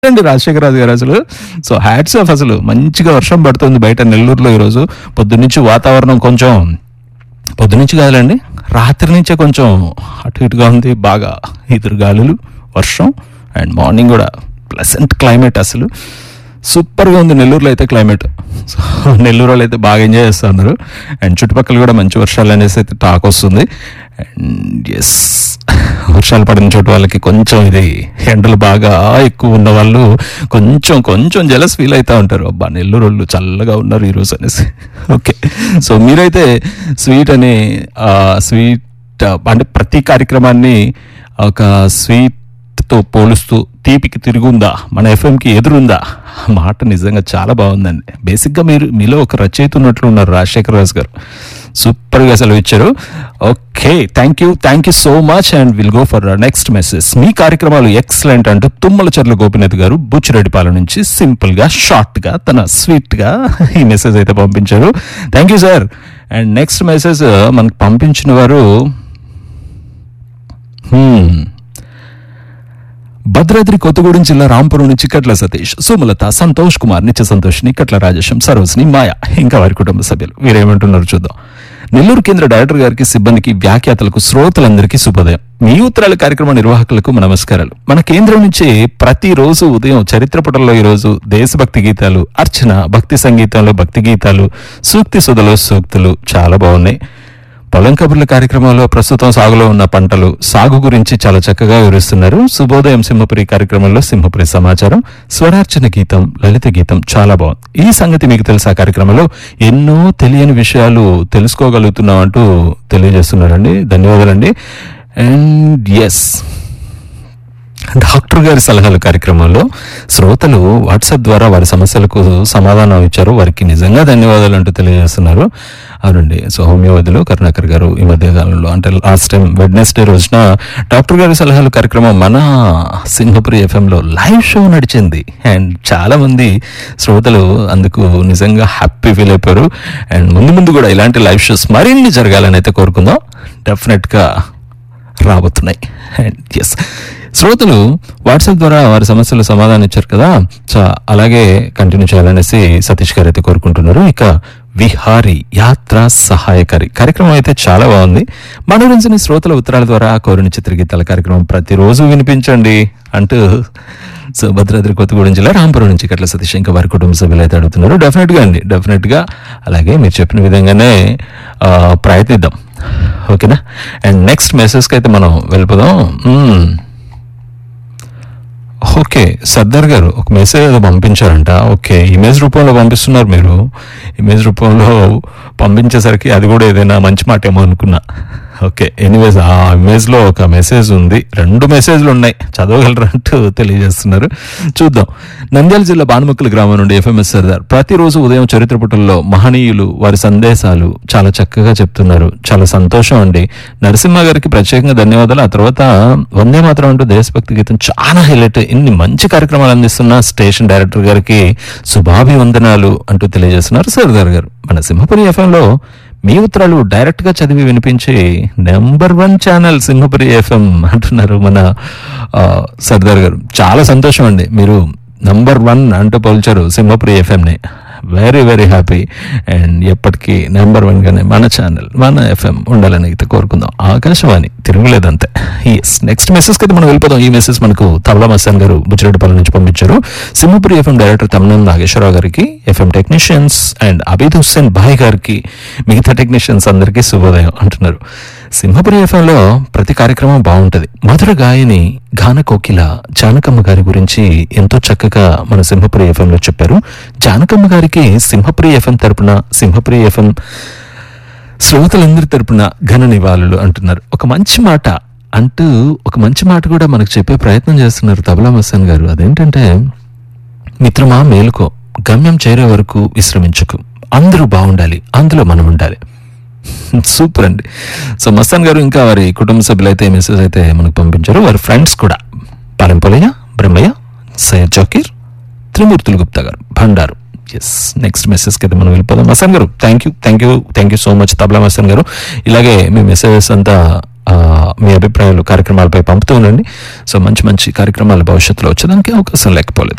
అండి రాజశేఖర రాజు గారు అసలు సో హ్యాట్స్ ఆఫ్ అసలు మంచిగా వర్షం పడుతుంది బయట నెల్లూరులో ఈరోజు పొద్దున్నుంచి వాతావరణం కొంచెం పొద్దునుంచి కాదులేండి రాత్రి నుంచే కొంచెం అటు ఇటుగా ఉంది బాగా ఎదురు గాలులు వర్షం అండ్ మార్నింగ్ కూడా ప్లెసెంట్ క్లైమేట్ అసలు సూపర్గా ఉంది నెల్లూరులో అయితే క్లైమేట్ సో నెల్లూరు వాళ్ళు అయితే బాగా ఎంజాయ్ చేస్తున్నారు అండ్ చుట్టుపక్కల కూడా మంచి వర్షాలు అనేసి అయితే టాక్ వస్తుంది అండ్ ఎస్ వర్షాలు పడిన చోటు వాళ్ళకి కొంచెం ఇది ఎండలు బాగా ఎక్కువ ఉన్న వాళ్ళు కొంచెం కొంచెం జలస్ ఫీల్ అవుతా ఉంటారు అబ్బా నెల్లూరు వాళ్ళు చల్లగా ఉన్నారు ఈరోజు అనేసి ఓకే సో మీరైతే స్వీట్ అనే స్వీట్ అంటే ప్రతి కార్యక్రమాన్ని ఒక స్వీట్ తో పోలుస్తూ తీపికి తిరుగుందా మన ఎఫ్ఎంకి ఎదురుందా ఆ మాట నిజంగా చాలా బాగుందండి బేసిక్గా మీరు మీలో ఒక రచయిత ఉన్నట్లు ఉన్నారు రాజశేఖర్ రాజు గారు సూపర్గా సెలవు ఇచ్చారు okay thank you thank you so much and will go for next message మీ కార్యక్రమాలు ఎక్సలెంట్ అంటూ తుమ్మల చెర్ల గోపినాథ్ గారు బుచ్చిరెడ్డిపాలెం నుంచి సింపుల్ గా షార్ట్ గా తన స్వీట్ గా ఈ మెసేజ్ అయితే పంపించారు thank you sir and next message మనకు పంపించిన వారు hmm, భద్రాద్రి కొత్తగూడెం జిల్లా రాంపురం నుంచి కట్ల సతీష్ సుమలత సంతోష్ కుమార్ నిత్య సంతోష్ కట్ల రాజేశం సరోజ్ని మాయ ఇంకా వారి కుటుంబ సభ్యులు వీరేమంటున్నారు చూద్దాం నెల్లూరు కేంద్ర డైరెక్టర్ గారికి సిబ్బందికి వ్యాఖ్యాతలకు శ్రోతలందరికీ శుభోదయం మీ ఉత్తరాల కార్యక్రమ నిర్వాహకులకు నమస్కారాలు మన కేంద్రం నుంచి ప్రతిరోజు ఉదయం చరిత్ర పుటల్లో ఈ రోజు దేశభక్తి గీతాలు అర్చన భక్తి సంగీతంలో భక్తి గీతాలు సూక్తి సుధలో సూక్తులు చాలా బాగున్నాయి పొలం కబుర్ల కార్యక్రమంలో ప్రస్తుతం సాగులో ఉన్న పంటలు సాగు గురించి చాలా చక్కగా వివరిస్తున్నారు శుభోదయం సింహపురి కార్యక్రమంలో సింహపురి సమాచారం స్వరార్చన గీతం లలిత గీతం చాలా బాగుంది ఈ సంగతి మీకు తెలుసా కార్యక్రమంలో ఎన్నో తెలియని విషయాలు తెలుసుకోగలుగుతున్నాం అంటూ తెలియజేస్తున్నారండి ధన్యవాదాలండి అండ్ ఎస్ డాక్టర్ గారి సలహాల కార్యక్రమంలో శ్రోతలు వాట్సాప్ ద్వారా వారి సమస్యలకు సమాధానం ఇచ్చారు వారికి నిజంగా ధన్యవాదాలు అంటూ తెలియజేస్తున్నారు అవునండి సో హోమియోపతిలో కరుణాకర్ గారు ఈ మధ్య కాలంలో అంటే లాస్ట్ టైం వెడ్నెస్డే రోజున డాక్టర్ గారి సలహాల కార్యక్రమం మన సింహపురి ఎఫ్ఎంలో లైవ్ షో నడిచింది అండ్ చాలా మంది శ్రోతలు అందుకు నిజంగా హ్యాపీ ఫీల్ అయిపోయారు అండ్ ముందు ముందు కూడా ఇలాంటి లైవ్ షోస్ మరిన్ని జరగాలని అయితే కోరుకుందాం డెఫినెట్గా రాబోతున్నాయి అండ్ ఎస్ శ్రోతలు వాట్సాప్ ద్వారా వారి సమస్యలు సమాధానం ఇచ్చారు కదా సో అలాగే కంటిన్యూ చేయాలనేసి సతీష్ గారు అయితే కోరుకుంటున్నారు ఇక విహారీ యాత్ర సహాయకారి కార్యక్రమం అయితే చాలా బాగుంది మనోరంజని శ్రోతల ఉత్తరాల ద్వారా కోరిన చిత్రగీతాల కార్యక్రమం ప్రతిరోజు వినిపించండి అంటూ సో భద్రాద్రి కొత్తగూడెం జిల్లా రాంపురం నుంచి కట్ల సతీష్ ఇంకా వారి కుటుంబ సభ్యులు అయితే అడుగుతున్నారు డెఫినెట్ గా అండి డెఫినెట్ గా అలాగే మీరు చెప్పిన విధంగానే ఆ, ప్రయత్నిద్దాం ఓకేనా అండ్ నెక్స్ట్ మెసేజ్కి అయితే మనం వెళ్ళిపోదాం మ్మ్. ఓకే సర్దార్ గారు ఒక మెసేజ్ ఏదో పంపించారంట ఓకే ఇమేజ్ రూపంలో పంపిస్తున్నారు మీరు ఇమేజ్ రూపంలో పంపించేసరికి అది కూడా ఏదైనా మంచి మాట ఏమో అనుకున్నా ఓకే ఎనీవేస్ ఆ ఇమేజ్ లో ఒక మెసేజ్ ఉంది రెండు మెసేజ్లు ఉన్నాయి చదవగలరంటూ తెలియజేస్తున్నారు చూద్దాం నంద్యాల జిల్లా బాణముక్కల గ్రామం నుండి ఎఫ్ఎంఎస్ సర్దార్ ప్రతిరోజు ఉదయం చరిత్ర పుటల్లో మహనీయులు వారి సందేశాలు చాలా చక్కగా చెప్తున్నారు చాలా సంతోషం అండి నరసింహ గారికి ప్రత్యేకంగా ధన్యవాదాలు ఆ తర్వాత వందే మాత్రం అంటూ దేశభక్తి గీతం చాలా హైలైట్ ఇన్ని మంచి కార్యక్రమాలు అందిస్తున్న స్టేషన్ డైరెక్టర్ గారికి శుభాభివందనాలు అంటూ తెలియజేస్తున్నారు సర్దార్ గారు మన సింహపురి ఎఫ్ఎం లో మీ ఉత్తరాలు డైరెక్ట్ గా చదివి వినిపించే number one channel Simhapuri FM అంటున్నారు మన ఆ, సర్దార్ గారు చాలా సంతోషం అండి మీరు నంబర్ వన్ అంటూ పోల్చారు సింహపురి ఎఫ్ఎం ని వెరీ వెరీ హ్యాపీ అండ్ ఎప్పటికీ నెంబర్ వన్ గానే మన ఛానల్ మన ఎఫ్ఎం ఉండాలని అయితే కోరుకుందాం ఆకాశవాణి తిరుగులేదంతే ఎస్ నెక్స్ట్ మెసేజ్ అయితే మనం వెళ్ళిపోదాం ఈ మెసేజ్ మనకు తబలా మస్తాన్ గారు బుచ్చిరెడ్డిపల్లి నుంచి పంపించారు సింహపురి ఎఫ్ఎం డైరెక్టర్ తమ్నం నాగేశ్వరరావు గారికి FM technicians and Abid Hussain Bhai గారికి మిగతా టెక్నీషియన్స్ అందరికీ శుభోదయం అంటున్నారు సింహపురి ఎఫ్ఎం లో ప్రతి కార్యక్రమం బాగుంటది మధుర గాయని గాన కోకిల జానకమ్మ గారి గురించి ఎంతో చక్కగా మన సింహపురి ఎఫ్ఎం లో చెప్పారు జానకమ్మ గారికి సింహపురి ఎఫ్ఎం తరపున సింహపురి ఎఫ్ఎం శ్రోతలందరి తరపున ఘన నివాళులు అంటున్నారు ఒక మంచి మాట అంటూ ఒక మంచి మాట కూడా మనకు చెప్పే ప్రయత్నం చేస్తున్నారు తబలా మస్తాన్ గారు అదేంటంటే మిత్రమా మేలుకో గమ్యం చేరే వరకు విశ్రమించకు అందరూ బాగుండాలి అందులో మనం ఉండాలి సూపర్ అండి సో మస్తాన్ గారు ఇంకా వారి కుటుంబ సభ్యులు అయితే మెసేజ్ అయితే మనకు పంపించారు వారి ఫ్రెండ్స్ కూడా పాలెంపొలయ్య బ్రహ్మయ్య సయ్యద్ జకీర్ త్రిమూర్తులు గుప్తా గారు భండారు ఎస్ నెక్స్ట్ మెసేజ్కి అయితే మనం వెళ్ళిపోదాం మస్తాన్ గారు thank you thank you thank you so much Tabla Mastan గారు ఇలాగే మీ మెసేజెస్ అంతా ఆ, మీ అభిప్రాయాలు కార్యక్రమాలపై పంపుతూ ఉండండి సో మంచి మంచి కార్యక్రమాలు భవిష్యత్తులో వచ్చేదానికి అవకాశం లేకపోలేదు